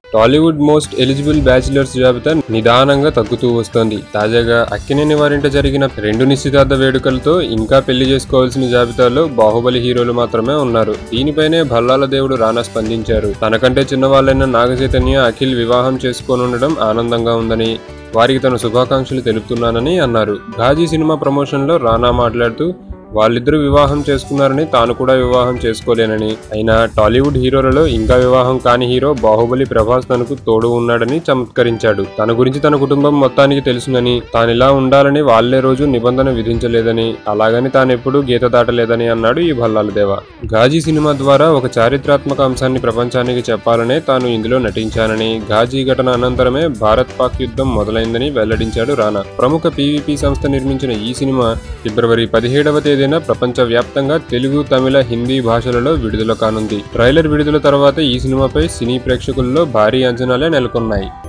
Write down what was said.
Tollywood most eligible bachelors జాబితా నిదానంగా తగ్గుతూ వస్తోంది తాజాగా అక్కినేని వారింట జరిగిన రెండు నిశ్చితార్థ వేడుకలతో ఇంకా పెళ్లి చేసుకోవాల్సిన జాబితాలో బాహుబలి హీరోలు మాత్రమే ఉన్నారు దీనిపైనే భల్లాల దేవుడు రానా స్పందించారు తనకంటే చిన్నవాళ్ళైన నాగ చైతన్య అఖిల్ వివాహం చేసుకోనుండడం ఆనందంగా ఉందని వారికి తన శుభాకాంక్షలు తెలుపుతున్నానని అన్నారు ఘాజీ సినిమా ప్రమోషన్లో రానా మాట్లాడుతూ వాళ్ళిద్దరూ వివాహం చేసుకున్నారని తాను కూడా వివాహం చేసుకోలేనని అయినా టాలీవుడ్ హీరోలలో ఇంకా వివాహం కాని హీరో బాహుబలి ప్రభాస్ తనకు తోడు ఉన్నాడని చమత్కరించాడు తన గురించి తన కుటుంబం మొత్తానికి తెలుసునని తానిలా ఉండాలని వాళ్లే రోజు నిబంధన విధించలేదని అలాగని తానెప్పుడూ గీత దాటలేదని అన్నాడు ఈ భల్లాల దేవ ఘాజీ సినిమా ద్వారా ఒక చారిత్రాత్మక అంశాన్ని ప్రపంచానికి చెప్పాలనే తాను ఇందులో నటించానని ఘాజీ ఘటన అనంతరమే భారత్ పాక్ యుద్ధం మొదలైందని వెల్లడించాడు రానా ప్రముఖ పీవీపీ సంస్థ నిర్మించిన ఈ సినిమా ఫిబ్రవరి పదిహేడవ తేదీన ప్రపంచవ్యాప్తంగా తెలుగు తమిళ హిందీ భాషలలో విడుదల కానుంది ట్రైలర్ విడుదల తర్వాత ఈ సినిమాపై సినీ ప్రేక్షకుల్లో భారీ అంచనాలే నెలకొన్నాయి